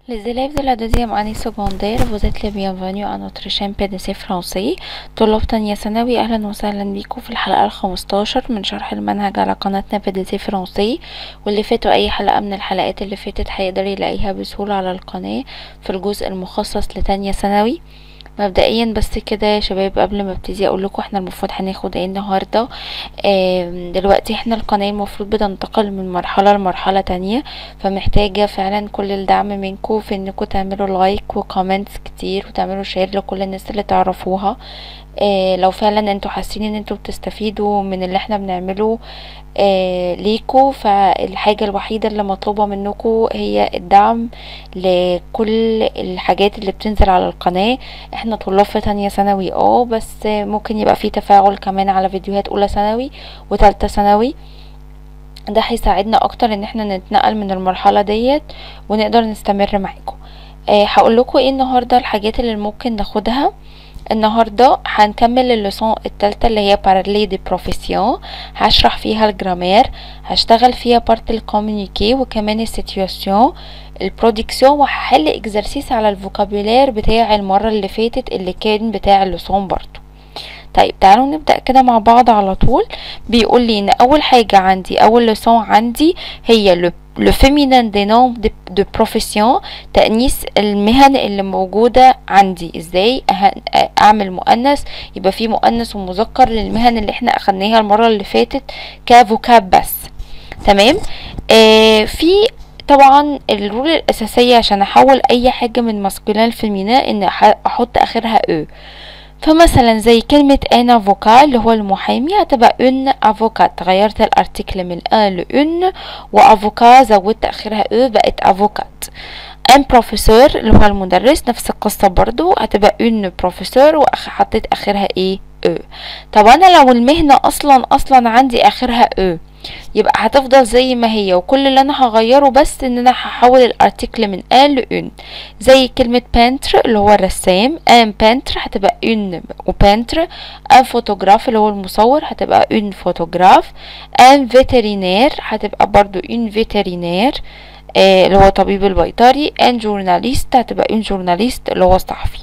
Les élèves de la deuxième année secondaire, vous êtes les bienvenus à notre chaîne PDC français طلاب تانية ثانوي أهلا وسهلا بيكم في الحلقة الخمستاشر من شرح المنهج على قناتنا PDC فرنسي واللي فاتوا أي حلقة من الحلقات اللي فاتت هيقدر يلاقيها بسهولة على القناة في الجزء المخصص لتانية ثانوي مبدئيا بس كده يا شباب قبل ما ابتدي اقول لكم احنا المفروض هناخد ايه النهارده آم، دلوقتي احنا القناه المفروض بتنتقل من مرحله لمرحله تانية فمحتاجه فعلا كل الدعم منكم في انكم تعملوا لايك وكومنتس كتير وتعملوا شير لكل الناس اللي تعرفوها آه، لو فعلا انتوا حاسين ان انتوا بتستفيدوا من اللي احنا بنعمله آه، ليكوا فالحاجة الوحيدة اللي مطلوبة منكم هي الدعم لكل الحاجات اللي بتنزل على القناة احنا طلاب في تانية ثانوي اه بس ممكن يبقى في تفاعل كمان على فيديوهات اولى ثانوي وتالتة ثانوي ده هيساعدنا اكتر ان احنا نتنقل من المرحلة ديت ونقدر نستمر معاكم آه هقول لكم ايه النهارده الحاجات اللي ممكن ناخدها النهارده هنكمل الليسون التالتة اللي هي بارالي دي بروفيسيون هشرح فيها الجرامير هشتغل فيها بارت الكومونيكي وكمان السيتواسيون البرودكسيون وهحل اكزرسيس على الفوكابولير بتاع المرة اللي فاتت اللي كان بتاع الليسون برضو طيب تعالوا نبدأ كده مع بعض على طول بيقول لي ان اول حاجة عندي اول لسون عندي هي لو لو féminin des noms de, de profession تأنيث المهن اللي موجودة عندي ازاي أه- اعمل مؤنث يبقى في مؤنث ومذكر للمهن اللي احنا اخدناها المرة اللي فاتت كفوكاب بس تمام آه في طبعا الرول الاساسية عشان احول اي حاجة من ماسكولين لفيمينا ان أح- احط اخرها او فمثلا زي كلمة ان افوكا اللي هو المحامي هتبقى ان افوكات غيرت الارتيكل من ان لان وافوكا زودت اخرها او بقت افوكات ان بروفيسور اللي هو المدرس نفس القصة برضو هتبقى ان بروفيسور وحطيت اخرها ايه او طب انا لو المهنة اصلا اصلا عندي اخرها او يبقى هتفضل زي ما هي وكل اللي انا هغيره بس ان انا هحول الارتيكل من ان لان زي كلمة بانتر اللي هو الرسام ان بانتر هتبقى ان وبانتر ان فوتوغراف اللي هو المصور هتبقى ان فوتوغراف ان فيترينير هتبقى برضو ان فيترينير آه اللي هو طبيب البيطري ان جورناليست هتبقى ان جورناليست اللي هو صحفي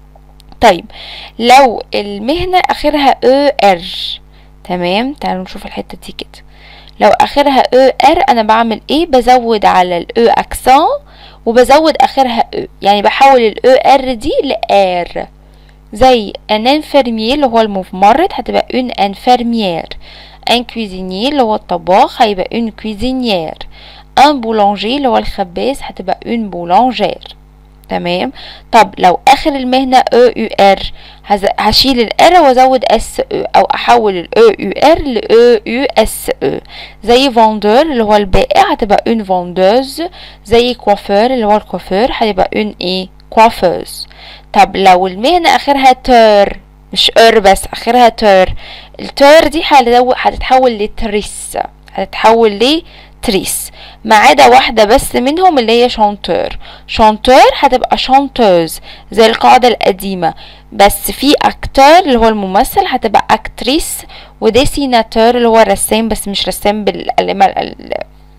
طيب لو المهنة اخرها او ار تمام تعالوا نشوف الحتة دي كده لو اخرها او ار انا بعمل ايه بزود على الاو اكسون وبزود اخرها او يعني بحول الاو ار دي لار زي ان انفيرمير اللي هو الممرض هتبقى اون انفيرمير ان كويزينير اللي هو الطباخ هيبقى اون كويزينير ان بولانجي اللي هو الخباز هتبقى اون بولانجير تمام طب لو اخر المهنة او يو ار هشيل الار وازود اس او او احول الاو يو ار لاو يو اس او زي فوندور اللي هو البائع هتبقى اون فوندوز زي كوافير اللي هو الكوافير هتبقى اون ايه كوافوز طب لو المهنة اخرها تور مش ار بس اخرها تور التور دي هتدو- هتتحول لتريس هتتحول ل تريس ما عدا واحدة بس منهم اللي هي شانتور شانتور هتبقى شانتوز زي القاعدة القديمة بس في اكتور اللي هو الممثل هتبقى اكتريس وديسيناتور اللي هو الرسام بس مش رسام بالقلمة ال-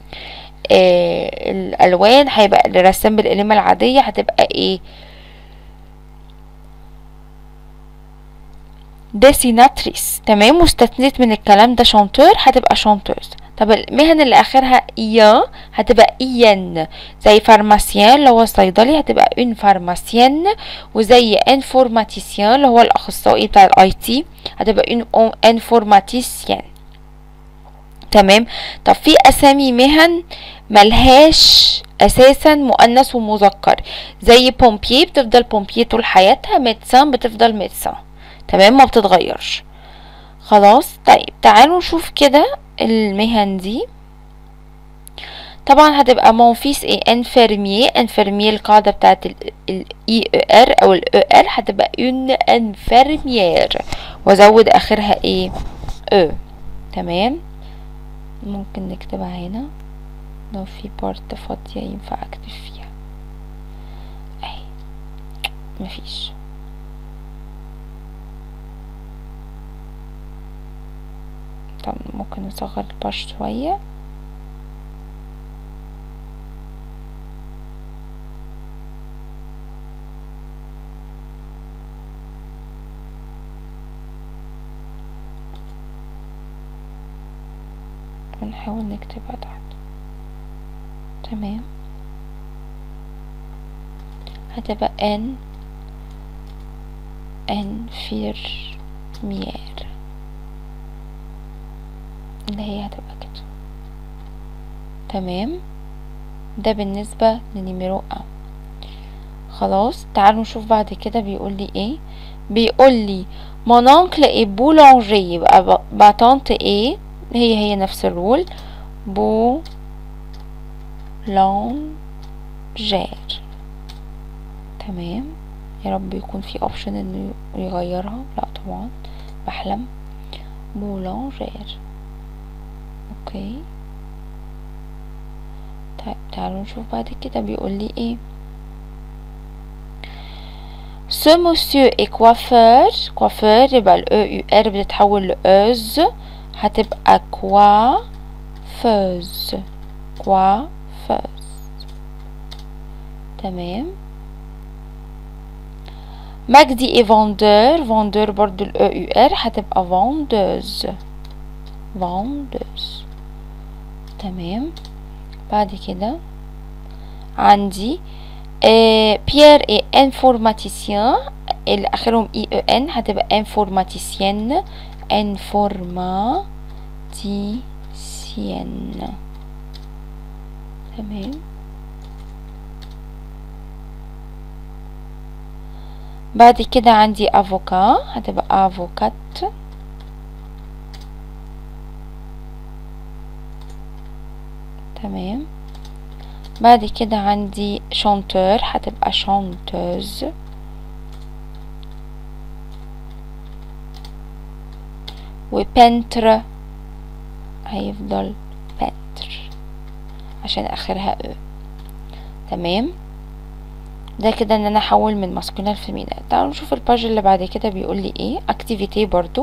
آه، الالوان هيبقى الرسام بالقلمة العادية هتبقى ايه ديسيناتريس تمام واستثنيت من الكلام ده شانتور هتبقى شانتوز طب المهن اللي اخرها ايا هتبقى ايان زي فارماسيان اللي هو الصيدلي هتبقى اون فارماسيان وزي انفورماتيسيان اللي هو الاخصائي بتاع الاي تي هتبقى اون انفورماتيسيان تمام طب في اسامي مهن ملهاش اساسا مؤنث ومذكر زي بومبيي بتفضل بومبيي طول حياتها ميدسان بتفضل ميدسان تمام ما بتتغيرش خلاص طيب تعالوا نشوف كده المهن دي طبعا هتبقى مونفيس ايه انفيرميي انفيرميي القاعدة بتاعت الاي ار او الاو ار هتبقى اون انفيرميير وازود اخرها ايه او تمام ممكن نكتبها هنا لو في بارت فاضية ينفع اكتب فيها اهي مفيش طب ممكن نصغر الباش شوية ونحاول نكتبها تحت تمام هتبقى ان انفيرمير اللي هي هتبقى كده تمام ده بالنسبة لنيميرو ا خلاص تعالوا نشوف بعد كده بيقول لي ايه بيقول لي mon oncle est boulanger يبقى با طنط ايه هي هي نفس الرول بولانجير تمام يا رب يكون في اوبشن انه يغيرها لا طبعا بحلم بولانجير اوكي طيب تعالوا نشوف بعد كده بيقول لي ايه Ce monsieur est coiffeur coiffeur يبقى ال E U R بتتحول ل أز هتبقى coiffeuse coiffeuse تمام مجدي est vendeur vendeur برضو ال E U R هتبقى vendeuse vendeuse تمام بعد كده عندي آه بيير اي انفورماتيسيان اللي اخرهم اي او ان هتبقى انفورماتيسيان انفورماتيسيان تمام بعد كده عندي افوكا هتبقى افوكات تمام بعد كده عندي شانتور هتبقى شانتوز وبنتر هيفضل بنتر عشان اخرها او تمام ده كده ان انا احول من ماسكولين لفيمينال تعالوا نشوف الباج اللي بعد كده بيقول لي ايه اكتيفيتي برضو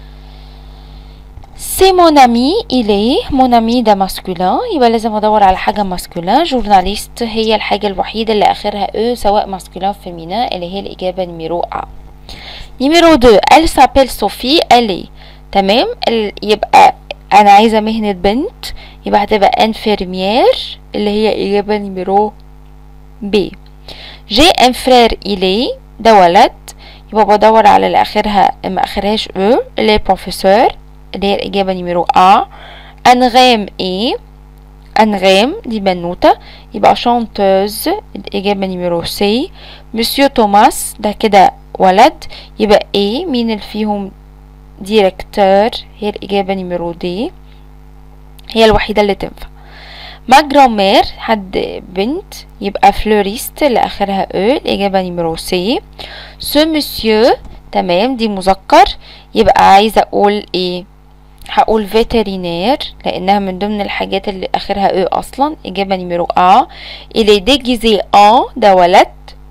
سي مون امي الي مون امي ده ماسكولين يبقى لازم ادور على حاجه ماسكولين جورناليست هي الحاجه الوحيده اللي اخرها او سواء ماسكولين فيمينا اللي هي الاجابه نيميرو ا نيميرو 2 elle s'appelle صوفي الي تمام يبقى انا عايزه مهنه بنت يبقى هتبقى انفيرمير اللي هي اجابه نيميرو بي جي ان فرير الي ده ولد يبقى بدور على اللي اخرها ما اخرهاش او اللي هي بروفيسور اللي هي الإجابة نيميرو أ أنغام إيه أنغام دي بنوتة يبقى شانتوز الإجابة نيميرو سي مسيو توماس ده كده ولد يبقى إيه مين اللي فيهم ديريكتور هي الإجابة نيميرو دي هي الوحيدة اللي تنفع ما جرامير حد بنت يبقى فلوريست اللي آخرها أو الإجابة نيميرو سي سو مسيو تمام دي مذكر يبقى عايزة أقول إيه هقول فيترينير لانها من ضمن الحاجات اللي اخرها او اصلا اجابه نيميرو ا اللي ديجيزي ا ده ولد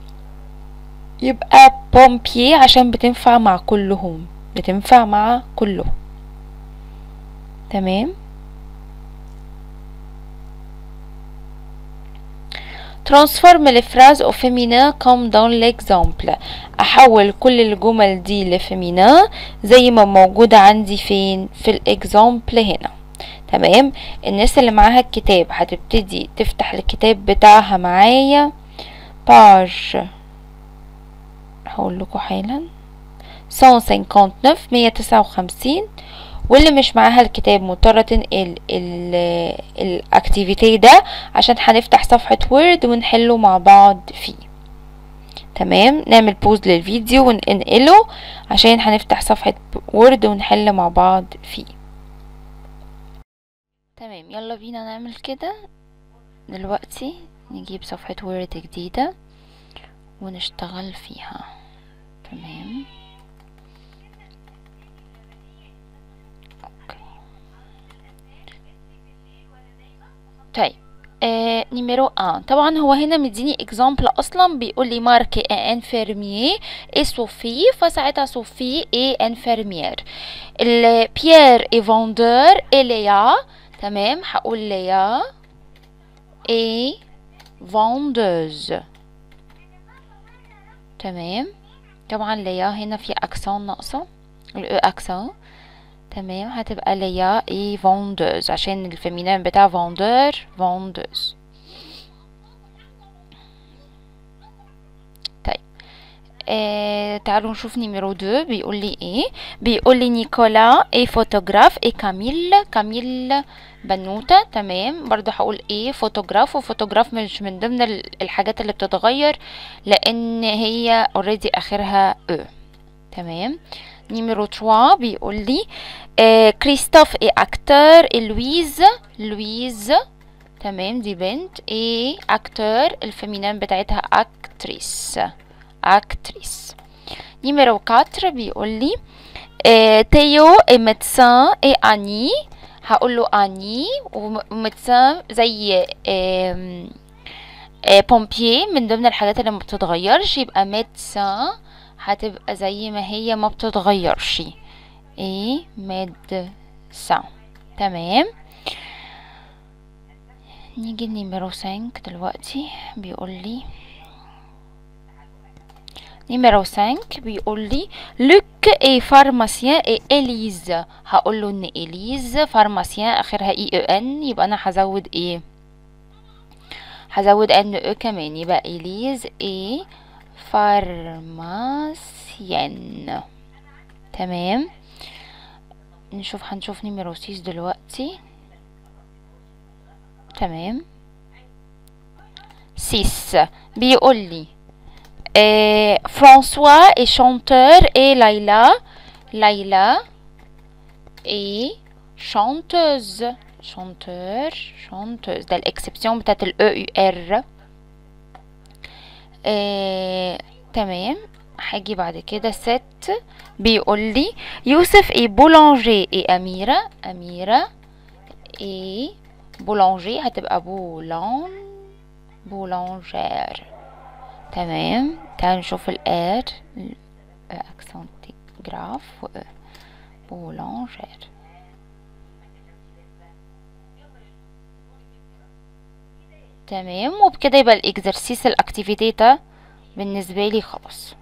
يبقى بومبي عشان بتنفع مع كلهم بتنفع مع كلهم تمام transforme les phrases au féminin comme dans l'exemple احول كل الجمل دي لفيمينا زي ما موجودة عندي فين في الاكزامبل هنا تمام الناس اللي معاها الكتاب هتبتدي تفتح الكتاب بتاعها معايا باج هقول لكم حالا 159 159 واللي مش معاها الكتاب مضطرة تنقل الاكتيفيتي ده عشان هنفتح صفحة وورد ونحله مع بعض فيه تمام نعمل بوز للفيديو وننقله عشان هنفتح صفحة وورد ونحل مع بعض فيه تمام يلا بينا نعمل كده دلوقتي نجيب صفحة وورد جديدة ونشتغل فيها تمام طيب آه نيميرو ان طبعا هو هنا مديني اكزامبل اصلا بيقول لي مارك اي انفيرميي اي صوفي فساعتها صوفي اي انفيرمير بيير اي فوندور اي ليا تمام هقول ليا اي فوندوز تمام طبعا ليا هنا في اكسون ناقصه الاو اكسون تمام هتبقى ليا ايه فوندوز عشان الفيمينان بتاع فوندور فوندوز طيب آه تعالوا نشوف نيميرو دو بيقول لي ايه بيقول لي نيكولا ايه فوتوغراف ايه كاميل كاميل بنوتة تمام برضو هقول ايه فوتوغراف وفوتوغراف مش من ضمن الحاجات اللي بتتغير لان هي اوريدي اخرها او تمام نيميرو 3 بيقول لي آه كريستوف ايه اكتر لويز لويز تمام دي بنت ايه اكتر الفيمينان بتاعتها اكتريس اكتريس نيميرو 4 بيقول لي آه تيو ايه ميدسان ايه اني هقول له اني وميدسان زي آه آه بومبيي من ضمن الحاجات اللي ما بتتغيرش يبقى ميدسان هتبقى زي ما هي ما بتتغيرش ايه ميدسان تمام نيجي النيميرو 5 دلوقتي بيقول لي نيميرو 5 بيقول لي لوك اي فارماسيان اي اليز هقول له ان اليز فارماسيان اخرها اي او ان يبقى انا هزود ايه هزود ان او كمان يبقى اليز اي فارماسيان تمام نشوف هنشوف نيميرو 6 دلوقتي تمام 6 بيقول لي آه فرانسوا اي شانتور اي ليلى ليلى اي شانتوز شانتور شانتوز ده الاكسبسيون بتاعت الاو يو ار آه، تمام هاجي بعد كده ست بيقول لي يوسف اي بولانجي اي اميره اميره اي بولانجي هتبقى بولان بولانجير تمام تعالوا نشوف الار اكسنت جراف بولانجير تمام وبكده يبقى الاكزرسيس الاكتيفيتي ده بالنسبه لي خلاص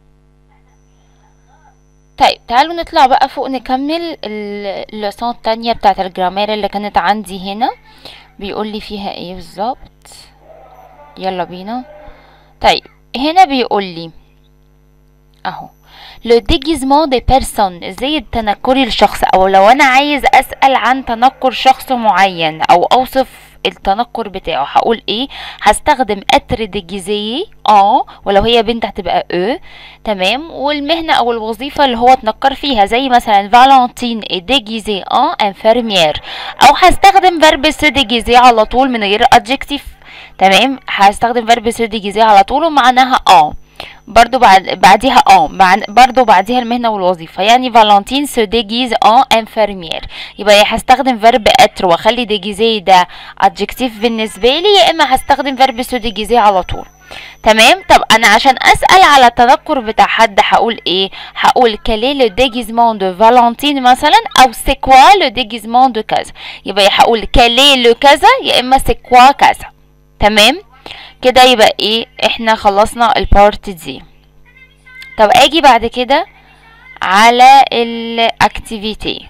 طيب تعالوا نطلع بقى فوق نكمل اللسان التانية بتاعت الجرامير اللي كانت عندي هنا بيقول لي فيها ايه بالظبط يلا بينا طيب هنا بيقول لي اهو لو ديجيزمون دي بيرسون ازاي التنكري الشخص او لو انا عايز اسال عن تنكر شخص معين او اوصف التنكر بتاعه هقول ايه هستخدم اتر ديجيزي اه ولو هي بنت هتبقى او تمام والمهنه او الوظيفه اللي هو اتنكر فيها زي مثلا فالنتين ديجيزي ان انفيرمير او هستخدم فيرب سو ديجيزي على طول من غير ادجكتيف تمام هستخدم فيرب سو ديجيزي على طول ومعناها اه برضو بعد بعديها اه برضو بعديها المهنه والوظيفه يعني فالنتين سو ديجيز ان انفيرمير يبقى يا هستخدم فيرب اتر واخلي ديجيزي ده ادجكتيف بالنسبه لي يا اما هستخدم فيرب سو ديجيزي على طول تمام طب انا عشان اسال على التنكر بتاع حد هقول ايه هقول كالي لو ديجيزمون دو فالنتين مثلا او سي كوا لو ديجيزمون دو كذا يبقى يا هقول كالي لو كذا يا اما سي كوا كذا تمام كده يبقى ايه احنا خلصنا البارت دي طب اجي بعد كده على الاكتيفيتي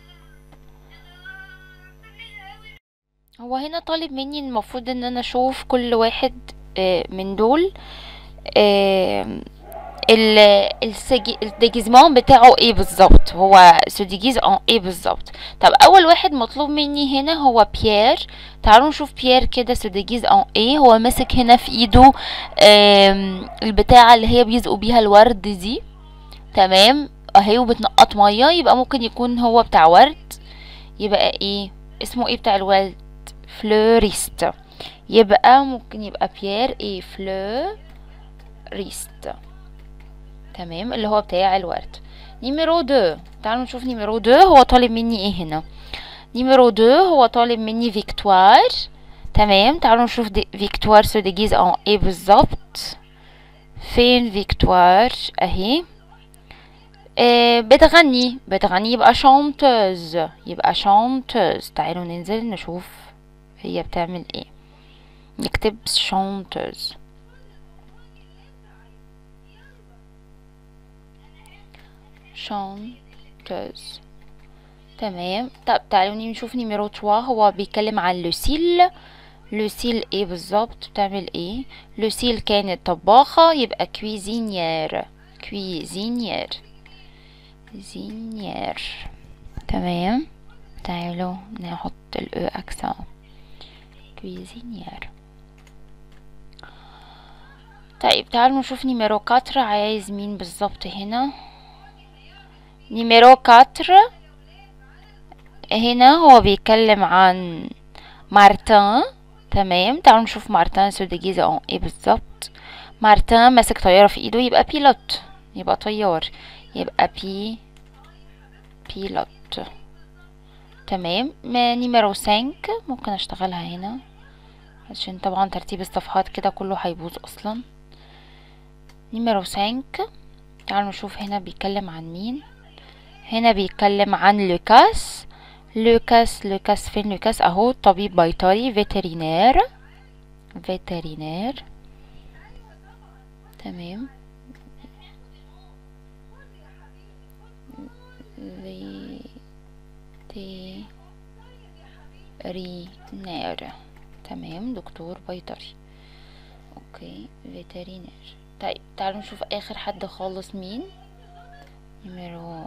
هو هنا طالب مني المفروض ان انا اشوف كل واحد من دول الديجيزمون بتاعه ايه بالظبط هو سوديجيز ان ايه بالظبط طب اول واحد مطلوب مني هنا هو بيير تعالوا نشوف بيير كده سوديجيز ان ايه هو ماسك هنا في ايده البتاعه اللي هي بيزقوا بيها الورد دي تمام اهي وبتنقط ميه يبقى ممكن يكون هو بتاع ورد يبقى ايه اسمه ايه بتاع الورد فلوريست يبقى ممكن يبقى بيير ايه فلوريست تمام اللي هو بتاع الورد نيميرو دو تعالوا نشوف نيميرو دو هو طالب مني ايه هنا نيميرو دو هو طالب مني فيكتوار تمام تعالوا نشوف دي فيكتوار سو ديجيز ان ايه بالظبط فين فيكتوار اهي آه بتغني بتغني يبقى شانتوز يبقى شانتوز تعالوا ننزل نشوف هي بتعمل ايه نكتب شانتوز chanteuse تمام طب تعالوا نشوف نيميرو 3 هو بيتكلم عن لوسيل لوسيل ايه بالظبط بتعمل ايه لوسيل كانت طباخة يبقى كويزينيير كويزينيير كويزينيير تمام تعالوا نحط الاو اكسون كويزينيير طيب تعالوا نشوف نيميرو 4 عايز مين بالظبط هنا نيميرو 4 هنا هو بيتكلم عن مارتان تمام تعالوا نشوف مارتان سو ديجيزي اون ايه بالظبط مارتان ماسك طيارة في ايده يبقى بيلوت يبقى طيار يبقى بي بيلوت تمام ما نيميرو 5 ممكن اشتغلها هنا عشان طبعا ترتيب الصفحات كده كله هيبوظ اصلا نيميرو 5 تعالوا نشوف هنا بيتكلم عن مين هنا بيتكلم عن لوكاس لوكاس لوكاس فين لوكاس اهو طبيب بيطري فيترينير فيترينير تمام فيترينير تمام دكتور بيطري اوكي فيترينير طيب تعالوا نشوف اخر حد خالص مين نمرو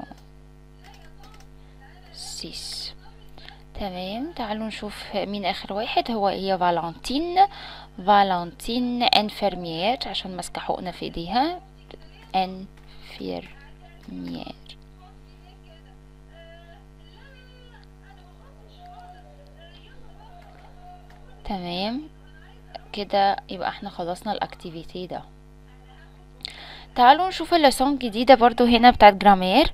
سيس تمام تعالوا نشوف مين اخر واحد هو هي فالنتين فالنتين انفرمير عشان ماسكه حقنه في ايديها انفيرمير تمام كده يبقى احنا خلصنا الاكتيفيتي ده تعالوا نشوف اللسون جديدة برضو هنا بتاعت جرامير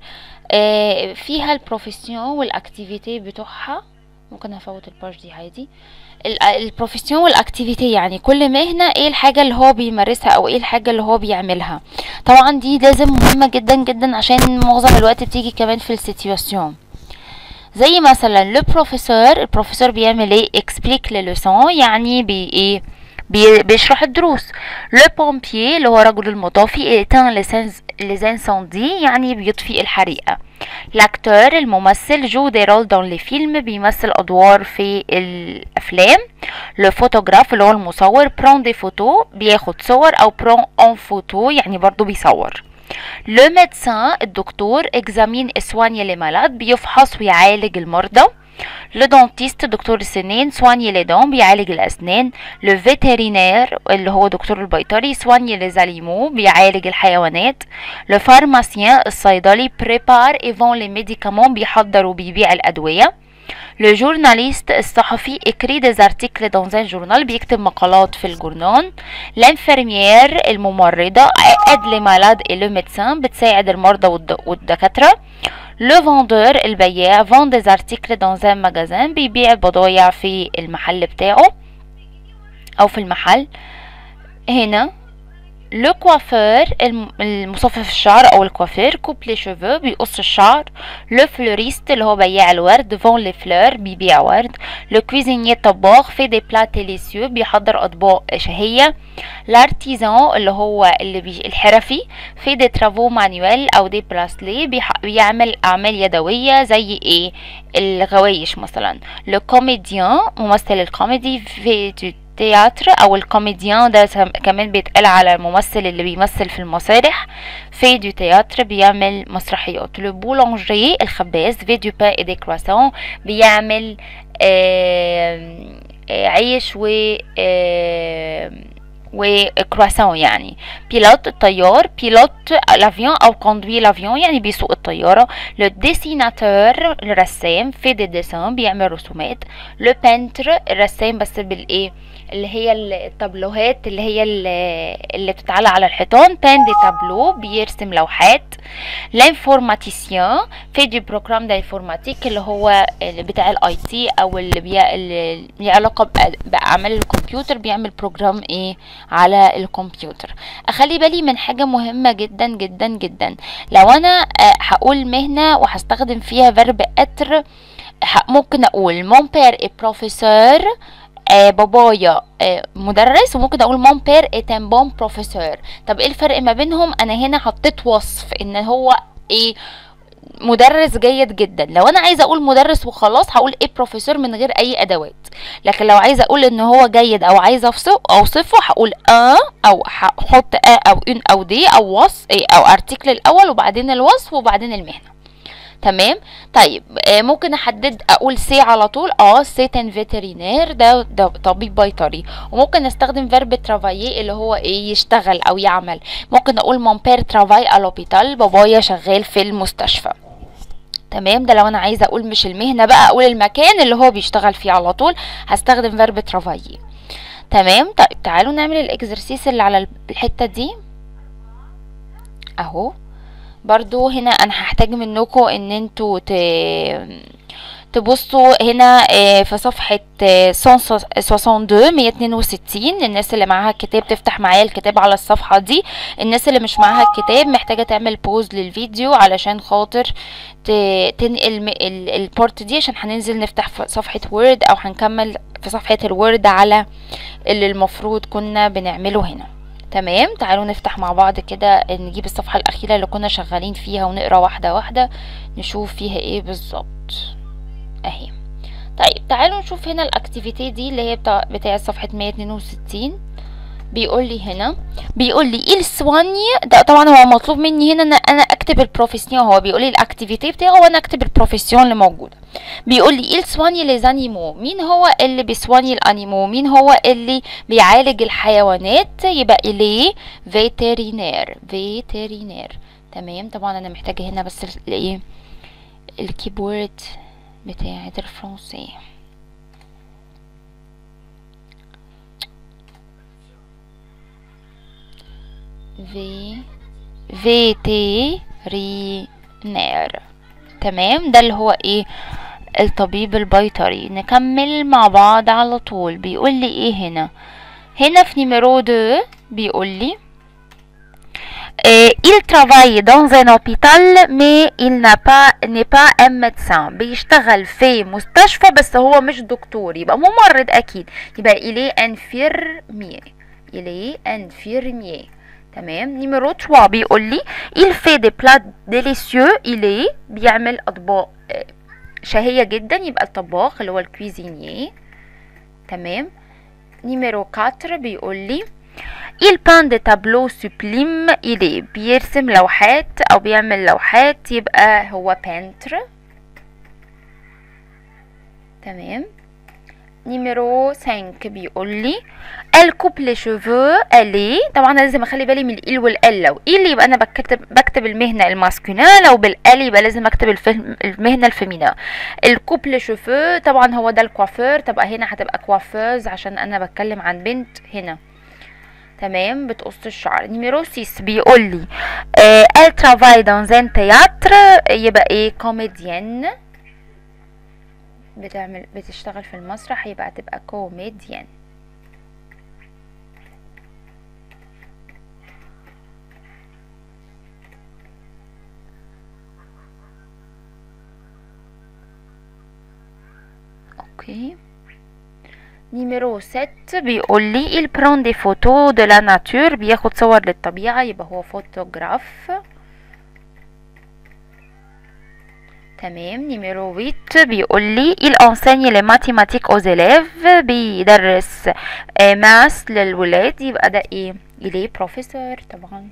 آه فيها البروفيسيون والاكتيفيتي بتوعها ممكن افوت الباج دي عادي البروفيسيون والاكتيفيتي يعني كل مهنة ايه الحاجة اللي هو بيمارسها او ايه الحاجة اللي هو بيعملها طبعا دي لازم مهمة جدا جدا عشان معظم الوقت بتيجي كمان في السيتواسيون زي مثلا لو بروفيسور البروفيسور بيعمل ايه اكسبليك لي لوسون يعني بي ايه بي بيشرح الدروس لو بومبيي اللي هو رجل المطافي ايتان لي انساندي يعني بيطفي الحريقه لاكتور الممثل جو دي رول دون لي فيلم بيمثل ادوار في الافلام لو فوتوغراف اللي هو المصور برون دي فوتو بياخد صور او برون اون فوتو يعني برضو بيصور لو ميدسان الدكتور اكزامين اسواني لي مالاد بيفحص ويعالج المرضى لو دونتيست دكتور السنان سواني لي دون بيعالج الاسنان لو فيترينير اللي هو دكتور البيطري سواني لي زاليمو بيعالج الحيوانات لو فارماسيان الصيدلي بريبار ايفون لي ميديكامون بيحضر وبيبيع الادويه لو جورناليست الصحفي اكري ديز ارتيكل دون ان جورنال بيكتب مقالات في الجورنال لانفيرميير الممرضة اد لي مالاد اي لو ميدسان بتساعد المرضى والدكاترة لو فوندور البياع فون ديز ارتيكل دون ان ماجازان بيبيع البضايع في المحل بتاعه او في المحل هنا لو كوافير المصفف الشعر او الكوافير كوب لي شوفو بيقص الشعر لو فلوريست اللي هو بياع الورد فون لي فلور بيبيع ورد لو كويزينيي طباخ في دي بلا ديليسيو بيحضر اطباق شهيه لارتيزان اللي هو اللي بي الحرفي في دي ترافو مانيوال او دي براسلي بيح... بيعمل اعمال يدويه زي ايه الغوايش مثلا لو كوميديان ممثل الكوميدي في تياتر او الكوميديان ده كمان بيتقال على الممثل اللي بيمثل في المسارح في دو تياتر بيعمل مسرحيات لو بولانجري الخباز في دو بان اي دي كرواسون بيعمل آه آه عيش و آه وكرواسون يعني بيلوت الطيار بيلوت لافيون او كوندوي لافيون يعني بيسوق الطياره لو ديسيناتور الرسام في دي ديسان بيعمل رسومات لو بنتر الرسام بس بالايه اللي هي التابلوهات اللي هي اللي بتتعلق على الحيطان بان دي تابلو بيرسم لوحات لانفورماتيسيان في دي بروجرام دانفورماتيك اللي هو اللي بتاع الاي تي او اللي بي اللي ليه علاقه باعمال الكمبيوتر بيعمل بروجرام ايه على الكمبيوتر اخلي بالي من حاجه مهمه جدا جدا جدا لو انا هقول مهنه وهستخدم فيها فيرب اتر ممكن اقول مون بير اي بروفيسور آه بابايا آه مدرس وممكن اقول مون بير ايت ان بون بروفيسور طب ايه الفرق ما بينهم انا هنا حطيت وصف ان هو ايه مدرس جيد جدا لو انا عايزه اقول مدرس وخلاص هقول ايه بروفيسور من غير اي ادوات لكن لو عايزه اقول ان هو جيد او عايزه أوصف- اوصفه هقول ا او هحط ا او ان او دي او وصف إيه او ارتكل الاول وبعدين الوصف وبعدين المهنه تمام طيب آه، ممكن احدد اقول سي على طول اه سيتن فيترينير ده ده طبيب بيطري وممكن استخدم فيرب ترافايي اللي هو ايه يشتغل او يعمل ممكن اقول مون بير ترافاي ا لوبيتال بابايا شغال في المستشفى تمام ده لو انا عايزه اقول مش المهنه بقى اقول المكان اللي هو بيشتغل فيه على طول هستخدم فيرب ترافايي تمام طيب تعالوا نعمل الاكسرسيس اللي على الحته دي اهو برضو هنا انا هحتاج منكم ان انتوا ت... تبصوا هنا آه، في صفحة آه، 162 162 الناس اللي معاها الكتاب تفتح معايا الكتاب على الصفحة دي الناس اللي مش معاها الكتاب محتاجة تعمل بوز للفيديو علشان خاطر ت- تنقل م- ال- البورت دي عشان هننزل نفتح في صفحة وورد او هنكمل في صفحة الوورد على اللي المفروض كنا بنعمله هنا تمام تعالوا نفتح مع بعض كده نجيب الصفحة الأخيرة اللي كنا شغالين فيها ونقرا واحدة واحدة نشوف فيها ايه بالظبط اهي طيب تعالوا نشوف هنا الاكتيفيتي دي اللي هي بتاع, بتاع صفحة 162 بيقول لي هنا بيقول لي il soigne ده طبعا هو مطلوب مني هنا ان انا اكتب البروفيسيون هو بيقول لي الاكتيفيتي بتاعه وانا اكتب البروفيسيون اللي موجوده بيقول لي il soigne les animaux مين هو اللي بيسواني الانيمو مين هو اللي بيعالج الحيوانات يبقى إليه فيترينير فيترينير تمام طبعا انا محتاجه هنا بس ال- الايه الكيبورد بتاعه الفرنسي في فيترينير تمام ده اللي هو ايه الطبيب البيطري نكمل مع بعض على طول بيقول لي ايه هنا هنا في نيميرو 2 بيقول لي Euh, il travaille dans un hôpital mais il n'a pas n'est pas un médecin بيشتغل في مستشفى بس هو مش دكتور يبقى ممرض اكيد يبقى il est infirmier il est infirmier تمام نيميرو 3 بيقول لي il fait des plats délicieux il est بيعمل اطباق آه، شهية جدا يبقى الطباخ اللي هو الكويزينيer تمام نيميرو 4 بيقول لي il peint des tableaux sublimes il est بيرسم لوحات او بيعمل لوحات يبقى هو peintre تمام نيميرو 5 بيقول لي elle coupe les cheveux elle est طبعا أنا لازم اخلي بالي من ال والال لو ال يبقى انا بكتب بكتب المهنه الماسكولين لو بالال يبقى لازم اكتب الفهم المهنه الفيمينا الكوب لي شوفو طبعا هو ده الكوافير تبقى هنا هتبقى كوافيرز عشان انا بتكلم عن بنت هنا تمام بتقص الشعر نيميرو 6 بيقول لي آه elle travaille dans un théâtre يبقى ايه كوميديان بتعمل بتشتغل في المسرح يبقى هتبقى كوميديان اوكي نيميرو 7 بيقول لي il prend des photos de la nature بياخد صور للطبيعة يبقى هو فوتوغراف تمام نيميرو 8 بيقول لي il enseigne les mathématiques aux élèves بيدرس آه، ماس للولاد يبقى ده ايه il est professeur طبعا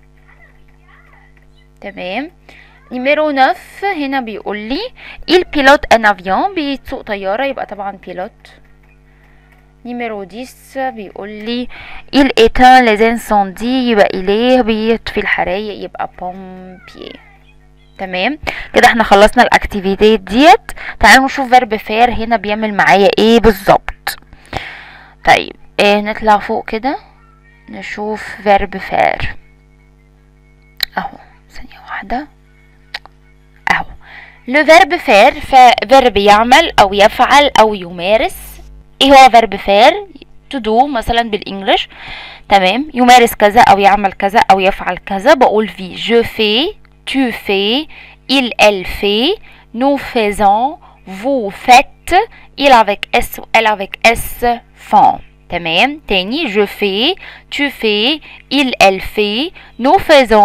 تمام نيميرو 9 هنا بيقول لي il pilote un avion بيسوق طيارة يبقى طبعا بيلوت نيميرو 10 بيقول لي il éteint les incendies يبقى إليه بيطفي الحرايق يبقى pompier تمام كده احنا خلصنا الاكتيفيتيات ديت تعالوا نشوف فيرب فير هنا بيعمل معايا ايه بالظبط طيب اه نطلع فوق كده نشوف فيرب فير اهو ثانية واحدة اهو لو فيرب فير فيرب يعمل او يفعل او يمارس ايه هو فيرب فير to do مثلا بالانجلش تمام يمارس كذا او يعمل كذا او يفعل كذا بقول في je fais tu fais il elle fait nous faisons vous faites il avec s ou elle avec s font تمام تاني je fais tu fais il elle fait nous faisons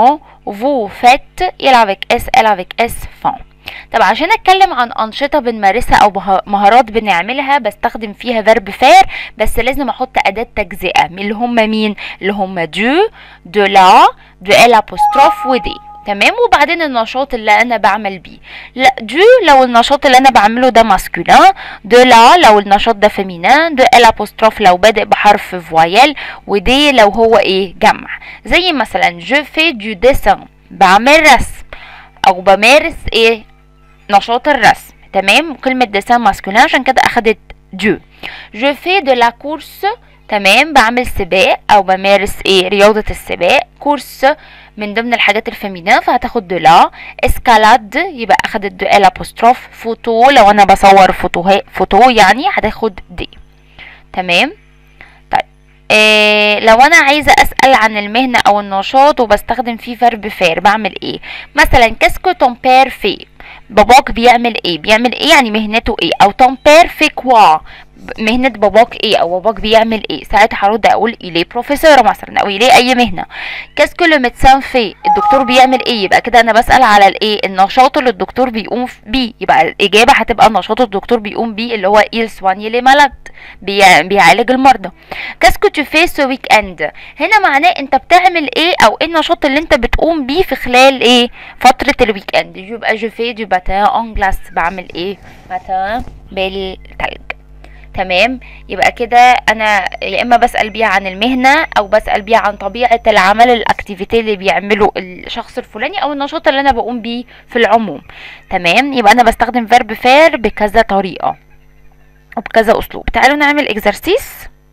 vous faites il avec s elle avec s font طب عشان اتكلم عن انشطه بنمارسها او به- مهارات بنعملها بستخدم فيها فيرب فير بس لازم احط اداه تجزئه من اللي هم مين اللي هم دو دو لا دو ال apostrophe ودي تمام وبعدين النشاط اللي انا بعمل بيه لا دو لو النشاط اللي انا بعمله ده ماسكولين دو لا لو النشاط ده فيمينان دو ال apostrophe لو بادئ بحرف فويل ودي لو هو ايه جمع زي مثلا جو في دو dessin بعمل رسم او بمارس ايه نشاط الرسم تمام كلمة ديسان ماسكولين عشان كده اخدت جو جو في دو لا كورس تمام بعمل سباق او بمارس ايه رياضة السباق كورس من ضمن الحاجات الفيمينين فهتاخد دو لا اسكالاد يبقى اخدت دو ال apostrophe فوتو لو انا بصور فوتو فوتو يعني هتاخد دي تمام طيب إيه لو انا عايزه اسال عن المهنه او النشاط وبستخدم فيه فيرب فير بعمل ايه مثلا كاسكو تون بير في باباك بيعمل ايه بيعمل ايه يعني مهنته ايه او تون بير في كوا مهنة باباك ايه او باباك بيعمل ايه ساعتها هرد اقول اليه بروفيسور مثلا او اليه اي مهنة كاسكو لو ميدسان في الدكتور بيعمل ايه يبقى كده انا بسأل على الايه النشاط اللي الدكتور بيقوم ف- بيه يبقى الاجابة هتبقى النشاط الدكتور بيقوم بيه اللي هو il soigne les malades بي- بيعالج المرضى كاسكو تو في سو ويك اند هنا معناه انت بتعمل ايه او ايه النشاط اللي انت بتقوم بيه في خلال ايه فترة الويك اند يبقى جو في دو باتان اون جلاس بعمل ايه باتان بالتلج تمام يبقى كده انا يا اما بسال بيها عن المهنه او بسال بيها عن طبيعه العمل الاكتيفيتي اللي بيعمله الشخص الفلاني او النشاط اللي انا بقوم بيه في العموم تمام يبقى انا بستخدم فيرب فير بكذا طريقه وبكذا اسلوب تعالوا نعمل اكزرسيس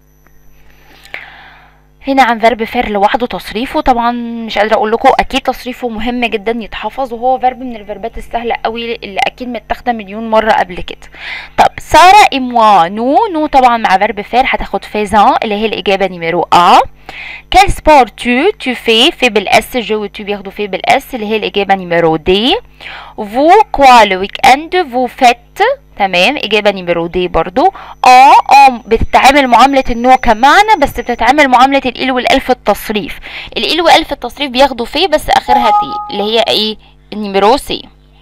هنا عن فيرب فير لوحده تصريفه طبعا مش قادره اقول لكم اكيد تصريفه مهم جدا يتحفظ وهو فيرب من الفيربات السهله قوي اللي اكيد متاخده مليون مره قبل كده طب ساره اي موا نو نو طبعا مع فيرب فير هتاخد فيزان اللي هي الاجابه نيميرو ا كال سبور تو تو في في بالاس جو تو بياخدوا في بالاس اللي هي الاجابه نيميرو دي فو كوا لو ويك اند فو فيت تمام اجابه نيميرو دي برضو اه اه بتتعامل معامله النو كمعنى بس بتتعامل معامله الال والالف التصريف الال والالف التصريف بياخدوا في بس اخرها تي اللي هي ايه النيميرو سي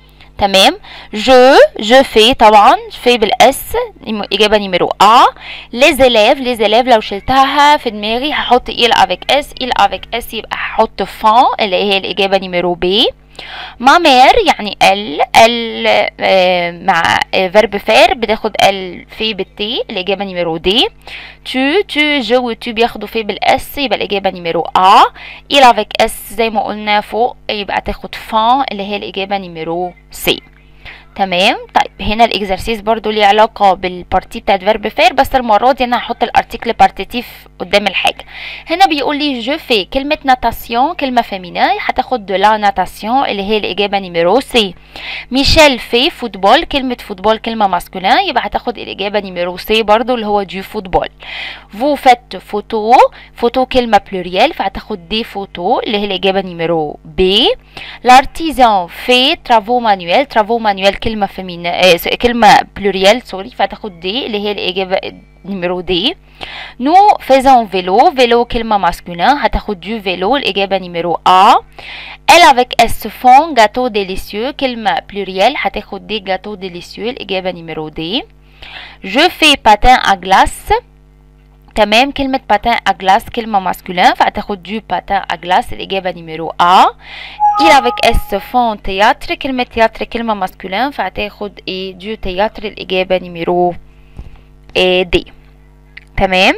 تمام جو جو في طبعا في بالاس نيم- اجابه نيميرو ا لي زيليف لي زيليف لو شلتها في دماغي هحط ايل افيك اس ايل افيك اس يبقى هحط فان اللي هي الاجابه نيميرو بي ما مير يعني ال ال آه، مع فيرب فير بتاخد ال في بالتي الاجابه نيميرو دي تو تو جو وتو بياخدوا في بالاس يبقى الاجابه نيميرو ا il avec اس زي ما قلنا فوق يبقى تاخد فان اللي هي الاجابه نيميرو سي تمام طيب هنا الاكزرسيس برضو ليه علاقه بالبارتي بتاعت فيرب فير بس المره دي انا هحط الارتيكل بارتيتيف قدام الحاجه هنا بيقول لي جو في كلمه ناتاسيون كلمه فيمينا هتاخد دو لا ناتاسيون اللي هي الاجابه نيميرو سي ميشيل في فوتبول كلمه فوتبول كلمه ماسكولين يبقى هتاخد الاجابه نيميرو سي برضو اللي هو دو فوتبول فو فات فوتو فوتو كلمه بلوريال فهتاخد دي فوتو اللي هي الاجابه نيميرو بي l'artisan fait travaux manuels travaux manuels كلمة فيمين آه س- كلمة بلوريال سوري فهتاخد دي اللي هي الإجابة نيميرو دي نو faisons vélo vélo كلمة ماسكولين هتاخد دو فيلو الإجابة نيميرو A elle avec S font gâteau délicieux كلمة بلوريال هتاخد دي gâteau délicieux الإجابة نيميرو دي je fais patin à glace تمام كلمة باتان أجلاس كلمة ماسكولين فهتاخد دو باتان أجلاس الإجابة نيميرو A il avec S font théâtre كلمة تياتر كلمة ماسكولين فهتاخد ايه دو تياتر الإجابة نيميرو إيه دي تمام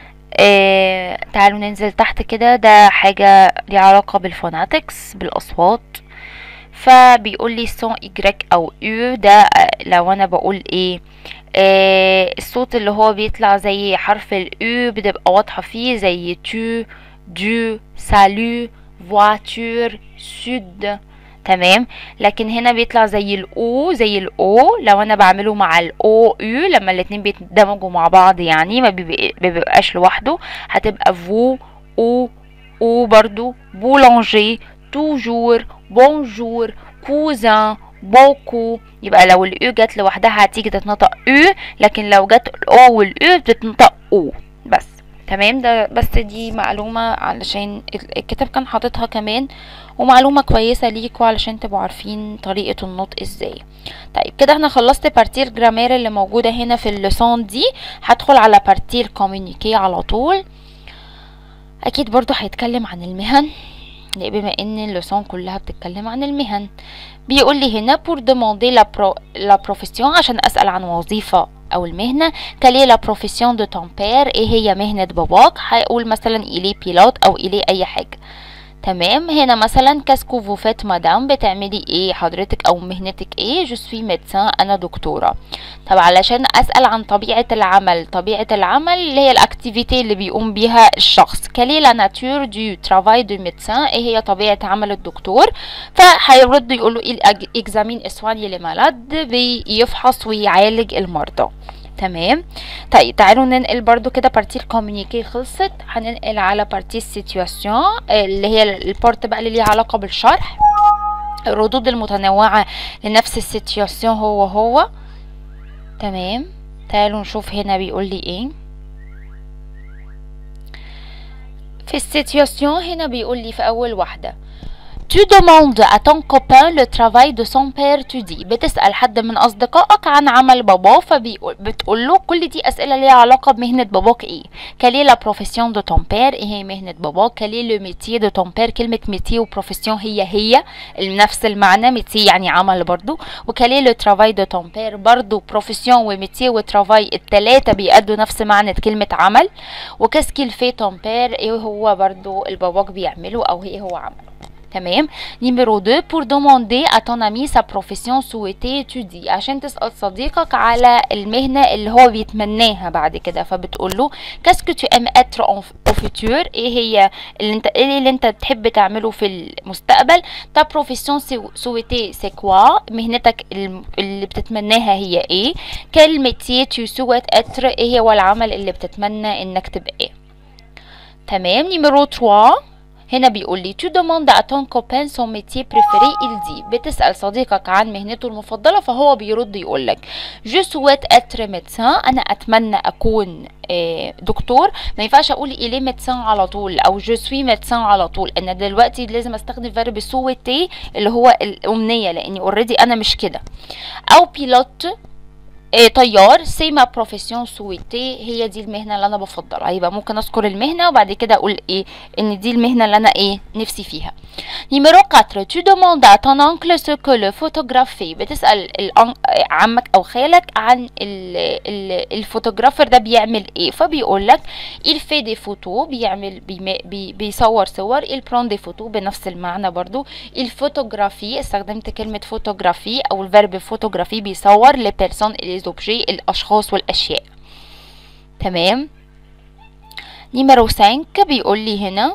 إيه تعالوا ننزل تحت كده ده حاجة ليها علاقة بالفوناتكس بالأصوات فبيقول لي سون إجريك أو يو ده آه، لو أنا بقول ايه آه الصوت اللي هو بيطلع زي حرف الأو بتبقى واضحة فيه زي تو دو سالو فواتور سود تمام لكن هنا بيطلع زي الاو زي الاو لو انا بعمله مع الاو يو لما الاتنين بيتدمجوا مع بعض يعني ما بيبق- بيبقاش لوحده هتبقى فو او او برضو بولانجي توجور بونجور كوزان بوكو يبقى لو الاو جت لوحدها هتيجي تتنطق او لكن لو جت الاو والاو بتتنطق او بس تمام ده بس دي معلومة علشان ال- الكتاب كان حاططها كمان ومعلومة كويسة ليكوا علشان تبقوا عارفين طريقة النطق ازاي طيب كده احنا خلصت بارتير جرامير اللي موجودة هنا في اللسان دي هدخل على بارتير كوميونيكي على طول اكيد برضو هيتكلم عن المهن لأ بما ان اللسان كلها بتتكلم عن المهن بيقول لي هنا pour demander la, pro, la profession عشان اسأل عن وظيفة او المهنة كالي لا بروفيسيون دو ton père ايه هي مهنة باباك هيقول مثلا إليه بيلوت او إليه اي حاجة تمام هنا مثلا كاسكو فو فات مدام بتعملي ايه حضرتك او مهنتك ايه جو سوي ميدسان انا دكتوره طب علشان اسال عن طبيعه العمل طبيعه العمل اللي هي الاكتيفيتي اللي بيقوم بيها الشخص كالي لا ناتور دو ترافاي دو ميدسان ايه هي طبيعه عمل الدكتور فهيردوا يقولوا ايه الاكزامين اسواني لمالاد بيفحص ويعالج المرضى تمام طيب تعالوا ننقل برضو كده بارتي الكوميونيكي خلصت هننقل على بارتي السيتواسيون اللي هي البارت بقى اللي ليها علاقه بالشرح الردود المتنوعه لنفس السيتواسيون هو هو تمام تعالوا نشوف هنا بيقول لي ايه في السيتواسيون هنا بيقول لي في اول واحده Tu demandes à ton copain le travail de son père tu dis بتسأل حد من أصدقائك عن عمل باباه فبتقول له كل دي أسئلة ليها علاقة بمهنة باباك إيه كالي لا بروفيسيون دو ton père إيه هي مهنة باباك كالي لو ميتي دو ton père كلمة ميتي وبروفيسيون هي هي نفس المعنى ميتي يعني عمل برضو وكالي لو travail دو ton père برضو بروفيسيون وميتي وترافاي التلاتة بيأدوا نفس معنى كلمة عمل وكاسكيل في ton père إيه هو برضو الباباك بيعمله أو إيه هو عمله تمام نيميرو 2 pour demander à ton ami sa profession souhaitée étudier عشان تسأل صديقك على المهنة اللي هو بيتمناها بعد كده فبتقول له qu'est-ce que tu aimes être au futur ايه هي اللي انت ايه اللي انت تحب تعمله في المستقبل ta profession souhaitée c'est quoi مهنتك اللي بتتمناها هي ايه quel métier tu souhaites être ايه هو العمل اللي بتتمنى انك تبقى ايه تمام نيميرو 3 هنا بيقول لي tu demandes à ton copain son métier préféré il dit بتسأل صديقك عن مهنته المفضلة فهو بيرد يقول لك je souhaite être médecin أنا أتمنى أكون دكتور ما ينفعش اقول إليه ميدسان على طول او جو سوي ميدسان على طول انا دلوقتي لازم استخدم فيرب سويتي اللي هو الامنيه لاني اوريدي انا مش كده او بيلوت إيه طيار سي ما بروفيسيون سويتي هي دي المهنه اللي انا بفضلها يبقى ممكن اذكر المهنه وبعد كده اقول ايه ان دي المهنه اللي انا ايه نفسي فيها نيميرو 4 tu demandes à ton oncle ce que le photographe بتسال عمك او خالك عن ال ال الفوتوغرافر ده بيعمل ايه فبيقول لك il fait des photos بيعمل بي بي بيصور صور il prend des photos بنفس المعنى برضو الفوتوغرافي استخدمت كلمه فوتوغرافي او الفيرب فوتوغرافي بيصور لبيرسون ليزوبجي الاشخاص والاشياء تمام نيميرو 5 بيقول لي هنا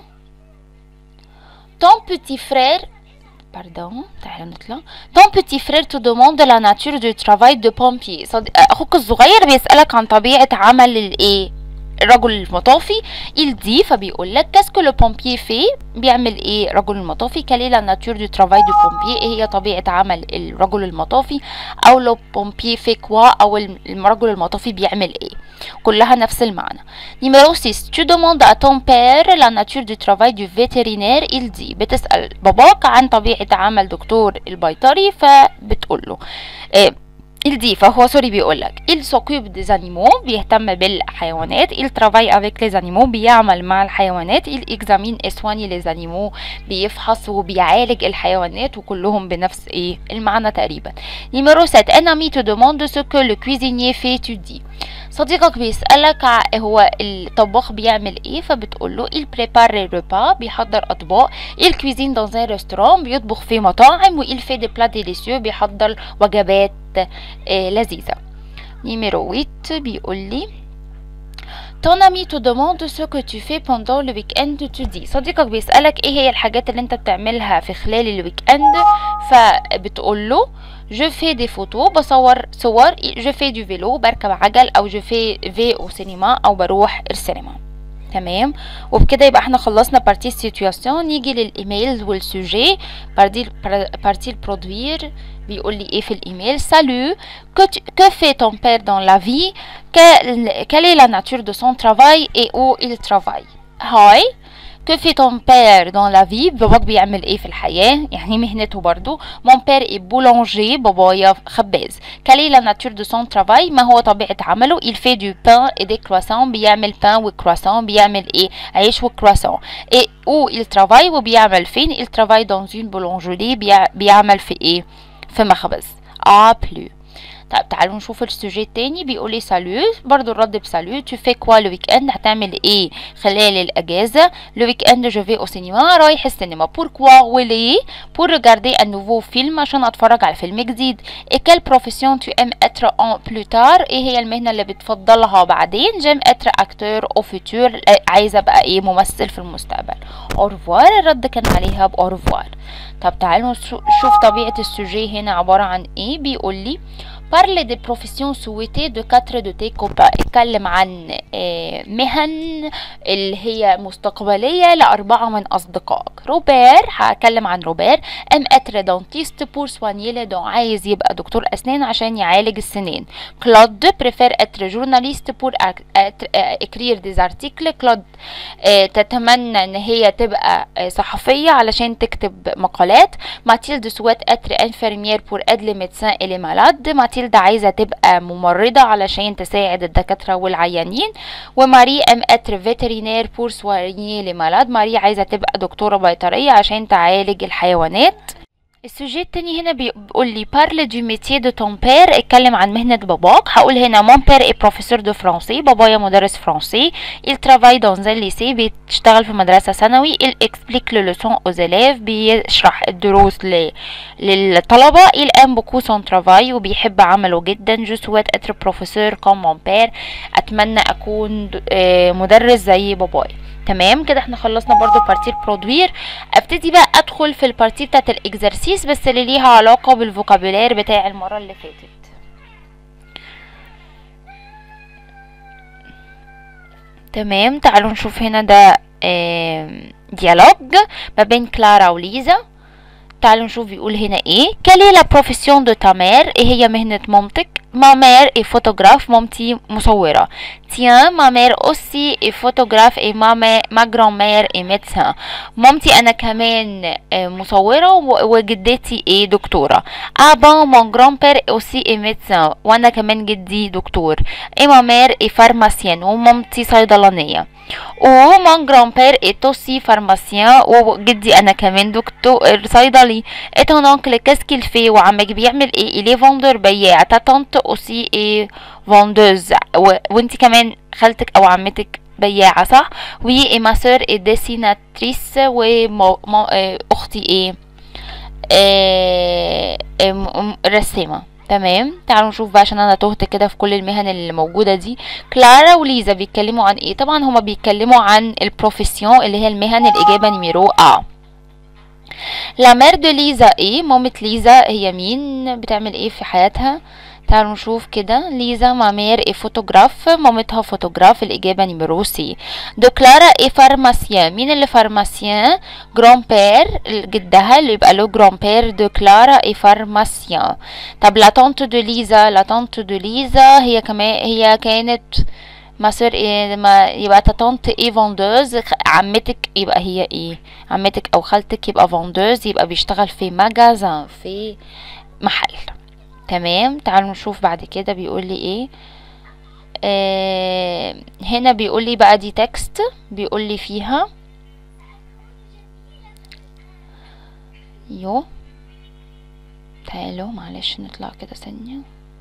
ton petit frère pardon تعالوا نطلع ton petit frère te demande la nature du travail de pompier اخوك الصغير بيسألك عن طبيعة عمل الايه الرجل المطافي il dit فبيقول لك qu'est-ce que le pompier fait بيعمل ايه رجل المطافي quelle est la nature du travail du pompier ايه هي طبيعة عمل الرجل المطافي او لو pompier fait quoi او الرجل المطافي بيعمل ايه كلها نفس المعنى numéro 6 tu demandes à ton père la nature du travail du vétérinaire il dit بتسأل باباك عن طبيعة عمل دكتور البيطري فبتقول له إيه il dit فهو سوري بيقول لك il s'occupe des animaux بيهتم بالحيوانات il travaille avec les animaux بيعمل مع الحيوانات il examine et soigne les animaux بيفحص وبيعالج الحيوانات وكلهم بنفس ايه المعنى تقريبا numéro 7 un ami te demande ce que le cuisinier fait tu dis صديقك بيسألك هو الطباخ بيعمل ايه فبتقول له il prépare les repas بيحضر اطباق il cuisine dans un restaurant بيطبخ في مطاعم و il fait des plats délicieux بيحضر وجبات آه لذيذة نيميرو 8 بيقول لي ton ami te demande ce que tu fais pendant le week-end tu dis صديقك بيسألك ايه هي الحاجات اللي انت بتعملها في خلال الويك اند فبتقول له je fais des photos بصور صور je fais du vélo بركب عجل او je fais في au سينما او بروح السينما تمام وبكده يبقى احنا خلصنا بارتي سيتواسيون نيجي للايميل والسوجي بارتي بارتي البرودوير بيقول لي ايه في الايميل salut que, tu, que fait ton père dans la vie quelle, quelle est la nature de son travail et où il travaille هاي que fait ton père dans la vie باباك بيعمل ايه في الحياة يعني مهنته برضو mon père est boulanger بابايا خباز quelle est la nature de son travail ما هو طبيعة عمله il fait du pain et des croissants بيعمل pain وكرواسون بيعمل ايه عيش وكرواسون et où il travaille وبيعمل فين il travaille dans une boulangerie بيع- بيعمل في ايه في مخبز a plus طيب تعالوا نشوف السوجي التاني بيقولي سالو برضو الرد بسالو تو في كوا لو ويك اند هتعمل ايه خلال الاجازه لو ويك اند جو في او سينما رايح السينما بوركوا وليه بور ريغاردي ان نوفو فيلم عشان اتفرج على فيلم جديد اي كال بروفيسيون تو ام اتر اون بلوتار ايه هي المهنه اللي بتفضلها بعدين جيم اتر اكتور او فيتور عايزه ابقى ايه ممثل في المستقبل اورفوار الرد كان عليها باورفوار طب تعالوا نشوف طبيعه السوجي هنا عباره عن ايه بيقول لي parle des professions souhaitées de quatre de tes copains اتكلم عن آه، مهن اللي هي مستقبلية لأربعة من أصدقائك روبير هتكلم عن روبير ام اتر دونتيست بور سوانيي لي دون عايز يبقى دكتور أسنان عشان يعالج السنين كلود بريفير اتر جورناليست بور اكرير ديز ارتيكل كلود آه، تتمنى ان هي تبقى آه، صحفية علشان تكتب مقالات ماتيلد سوات اتر انفيرمير بور اد لي ميدسان الي مالاد ماتيلدا عايزة تبقى ممرضة علشان تساعد الدكاترة والعيانين وماري ام اتر فيترينير بور سوانيي لي مالاد ماري عايزة تبقى دكتورة بيطرية عشان تعالج الحيوانات السوجي التاني هنا بيقول لي بارل دو ميتير دو تون بير اتكلم عن مهنة باباك هقول هنا مون بير اي بروفيسور دو فرونسي بابايا مدرس فرنسي il travaille dans un lycée بيشتغل في مدرسة ثانوي il explique le leçon aux élèves بيشرح الدروس ل... للطلبة il aime beaucoup son travail وبيحب عمله جدا je souhaite être professeur comme mon père اتمنى اكون د- آه، مدرس زي بابايا تمام كده احنا خلصنا برضو بارتي برودوير ابتدي بقى ادخل في البارتي بتاعت الاكزرسيس بس اللي ليها علاقة بالفوكابولير بتاع المرة اللي فاتت تمام تعالوا نشوف هنا ده آم، ديالوج ما بين كلارا وليزا تعالوا نشوف بيقول هنا ايه quelle est la profession de ta mère ايه هي مهنة مامتك ma mère est photographe مامتي مصورة tiens ma mère aussi est photographe et ma, mère- ma grand-mère est médecin مامتي انا كمان آه، مصورة و- وجدتي ايه دكتورة ah bon mon grand-père aussi est médecin وانا كمان جدي دكتور et ma mère est pharmacienne ومامتي صيدلانية و mon grand-père est aussi pharmacien وجدي انا كمان دكتور صيدلي et ton oncle qu'est-ce qu'il fait وعمك بيعمل ايه il est vendeur بياع ta tante aussi est vendeuse و... وانت كمان خالتك او عمتك بياعة صح oui et ma sœur est dessinatrice واختي ايه آه، آه، م- م- رسامة تمام تعالوا نشوف بقى عشان انا تهت كده في كل المهن اللي موجودة دي كلارا وليزا بيتكلموا عن ايه طبعا هما بيتكلموا عن البروفيسيون اللي هي المهن الاجابة نيميرو ا لا مير دو ليزا ايه مامة ليزا هي مين بتعمل ايه في حياتها تعالوا نشوف كده ليزا مامير ايه فوتوغراف مامتها فوتوغراف الإجابة نيميرو سي دو كلارا ايه فارماسيان مين اللي فارماسيان جران بير جدها اللي يبقى له جران بير دو كلارا ايه فارماسيان طب لا طونت دو ليزا لا طونت دو ليزا هي كمان هي كانت ما سور إيه ما يبقى تطنت ايه فوندوز عمتك يبقى هي ايه عمتك او خالتك يبقى فوندوز يبقى بيشتغل في ماجازان في محل تمام تعالوا نشوف بعد كده بيقول لي ايه آه هنا بيقول لي بقى دي تكست بيقول لي فيها يو تعالوا معلش نطلع كده ثانيه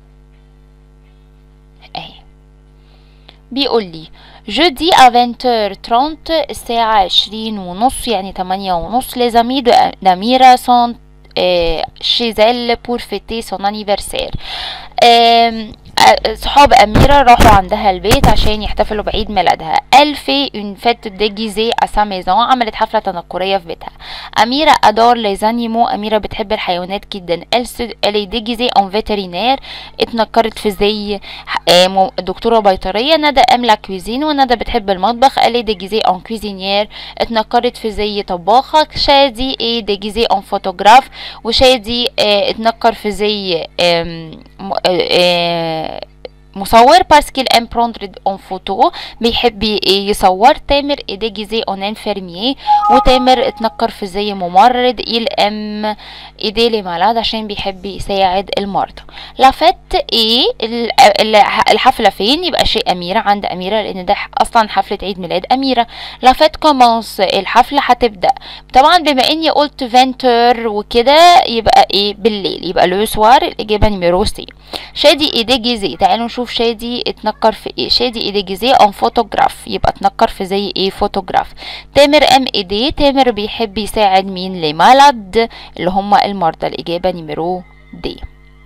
اهي بيقول لي jeudi à 20h30 الساعة عشرين ونص يعني تمانية ونص les amis de d'Amira sont euh, chez elle pour fêter son anniversaire آم، آه، صحاب أميرة راحوا عندها البيت عشان يحتفلوا بعيد ميلادها elle fait une fête déguisée à sa maison عملت حفلة تنكرية في بيتها أميرة adore les animaux أميرة بتحب الحيوانات جدا elle, se, elle est déguisée en vétérinaire اتنكرت في زي آه، م- دكتورة بيطرية ندى ام لا كويزين وندى بتحب المطبخ elle est déguisée en cuisinière اتنكرت في زي طباخة شادي est déguisée en photographe وشادي آه، اتنكر في زي آم، م- آه، آه، مصور باسكيل ام بروندر اون فوتو بيحب ي- يصور تامر ايديه جيزي اون انفيرميي وتامر اتنكر في زي ممرض يل ام ايديه لي مالاد عشان بيحب يساعد المرضى لافت ايه ال- ال- الحفله فين يبقى شيء اميره عند اميره لان ده اصلا حفله عيد ميلاد اميره لافت كومونس الحفله هتبدا طبعا بما اني قلت فانتر وكده يبقى ايه بالليل يبقى لو سوار الاجابه نيميرو سي شادي ايديه جيزي تعالوا نشوف شادي اتنكر في ايه شادي ايديه جيزي اون فوتوغراف يبقى اتنكر في زي ايه فوتوغراف تامر ام ايديه تامر بيحب يساعد مين لي مالد اللي هم المرضى الاجابه نيميرو دي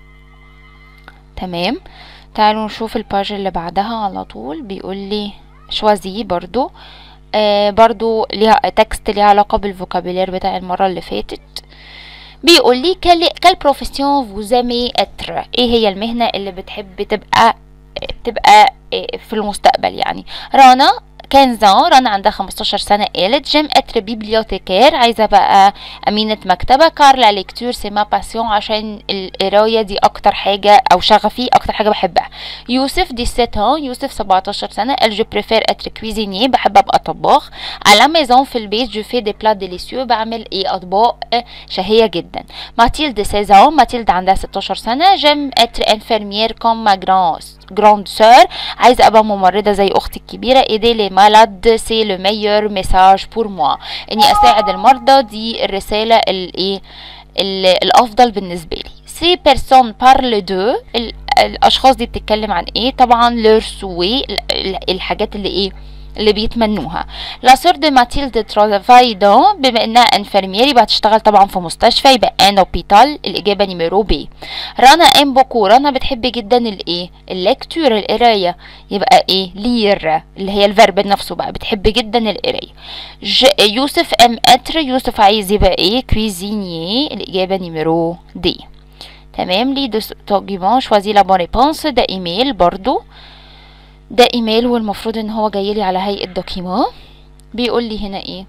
تمام تعالوا نشوف الباج اللي بعدها على طول بيقول لي شوازي برضو آه برضو ليها تكست ليها علاقة بالفوكابيلير بتاع المرة اللي فاتت بيقول لي quel quel profession vous aimez être ايه هي المهنة اللي بتحب تبقى تبقى في المستقبل يعني رنا كان زان رنا عندها 15 سنة قالت جيم اتر بيبليوتيكير عايزة بقى أمينة مكتبة كارلا ليكتور سي ما باسيون عشان القراية دي أكتر حاجة أو شغفي أكتر حاجة بحبها يوسف دي سيتان يوسف 17 سنة قال جو بريفير اتر كويزيني بحب أبقى طباخ على ميزون في البيت جو في دي بلا ديليسيو بعمل ايه أطباق شهية جدا ماتيلد 16 ماتيلد عندها 16 سنة جيم اتر انفيرمير كوم ما جرانس جراند سور عايزه ابقى ممرضه زي اختي الكبيره ايدي لي مالاد سي لو ميور ميساج بور موا اني اساعد المرضى دي الرساله الايه الافضل بالنسبه لي سي بيرسون بارل دو الاشخاص دي بتتكلم عن ايه طبعا لور سوي الحاجات اللي ايه اللي بيتمنوها لا سور دو ماتيلد ترافاي دون بما انها انفيرمير يبقى هتشتغل طبعا في مستشفى يبقى ان اوبيتال الاجابه نيميرو بي رنا ام بوكو رنا بتحب جدا الايه الليكتور القرايه يبقى ايه لير اللي هي الفيرب نفسه بقى بتحب جدا القرايه يوسف ام اتر يوسف عايز يبقى ايه كويزينيي الاجابه نيميرو دي تمام لي دو دوكيومون شوازي لا بون ريبونس ده ايميل برضو ده ايميل والمفروض ان هو جاي لي على هيئه دوكيمون بيقول لي هنا ايه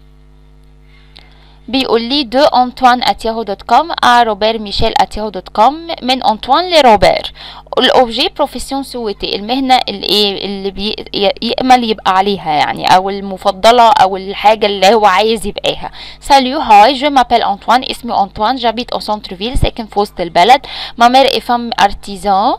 بيقول لي دو انطوان اتياهو دوت كوم ا روبير ميشيل اتياهو دوت كوم من انطوان لروبير الاوبجي بروفيسيون سويتي المهنه اللي ايه اللي بي يامل يبقى عليها يعني او المفضله او الحاجه اللي هو عايز يبقاها ساليو هاي جو مابيل انطوان اسمي انطوان جابيت او سنتر فيل ساكن في وسط البلد ما مير اي فام ارتيزان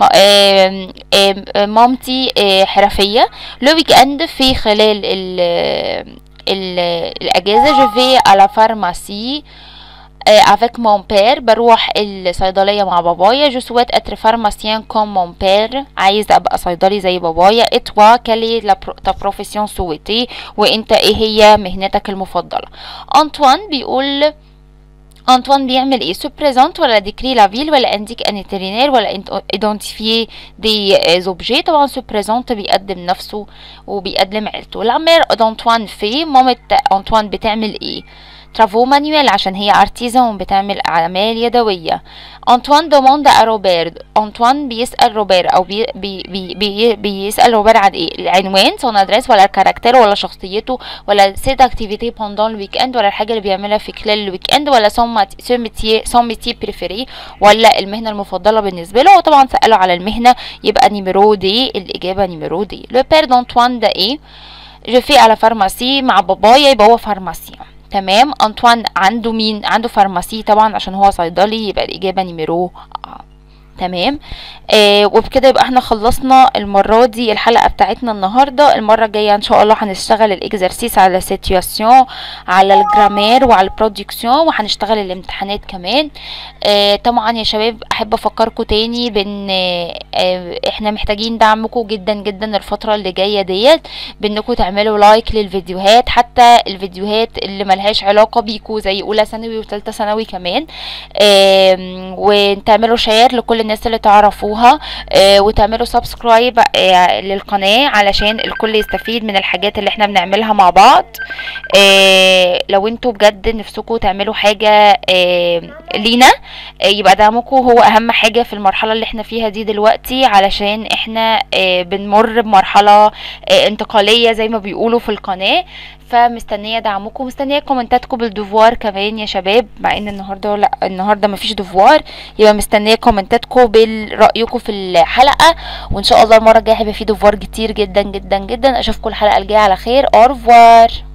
مامتي حرفيه لو ويك اند في خلال ال الاجازه جو في على فارماسي افيك مون بير بروح الصيدليه مع بابايا جو سويت اتر فارماسيان كوم مون بير عايز ابقى صيدلي زي بابايا اتوا كالي تا بروفيسيون سويتي وانت ايه هي مهنتك المفضله انطوان بيقول انطوان بيعمل ايه سو بريزونت ولا ديكري لا فيل ولا انديك ان اترينير ولا ايدونتيفي دي زوبجي طبعا سو بريزونت بيقدم نفسه وبيقدم عيلته لامير دانطوان في مامة انطوان بتعمل ايه ترافو مانويل عشان هي ارتيزان بتعمل اعمال يدويه انطوان دوموند ا روبير انطوان بيسال روبير او بي بي بي بي بيسال روبير عن ايه العنوان سون ادريس ولا الكاركتر ولا شخصيته ولا سيت اكتيفيتي بوندون الويك اند ولا الحاجه اللي بيعملها في خلال الويك اند ولا سون ميتي سون ميتي بريفيري ولا المهنه المفضله بالنسبه له وطبعا ساله على المهنه يبقى نيميرو دي الاجابه نيميرو دي لو بير دانطوان ده ايه جو في على فارماسي مع بابايا يبقى هو فارماسيان تمام انطوان عنده مين عنده فارماسي طبعا عشان هو صيدلي يبقى الاجابه نيميرو آه. تمام آه وبكده يبقى احنا خلصنا المرة دي الحلقة بتاعتنا النهاردة المرة الجاية ان شاء الله هنشتغل الاكزرسيس على سيتياسيون على الجرامير وعلى البرودكسيون وهنشتغل الامتحانات كمان آه طبعا يا شباب احب افكركم تاني بان آه احنا محتاجين دعمكم جدا جدا الفترة اللي جاية ديت بانكم تعملوا لايك للفيديوهات حتى الفيديوهات اللي ملهاش علاقة بيكم زي اولى ثانوي وثالثة ثانوي كمان آه وتعملوا شير لكل الناس اللي تعرفوها آه وتعملوا سبسكرايب آه للقناة علشان الكل يستفيد من الحاجات اللي احنا بنعملها مع بعض آه لو انتوا بجد نفسكم تعملوا حاجة آه لينا آه يبقى دعمكم هو اهم حاجة في المرحلة اللي احنا فيها دي دلوقتي علشان احنا آه بنمر بمرحلة آه انتقالية زي ما بيقولوا في القناة فمستنيه دعمكم مستنيه كومنتاتكم بالدوفوار كمان يا شباب مع ان النهارده لا النهارده مفيش دوفوار يبقى مستنيه كومنتاتكم برايكم في الحلقه وان شاء الله المره الجايه هيبقى في دوفوار كتير جدا جدا جدا اشوفكم الحلقه الجايه على خير اورفوار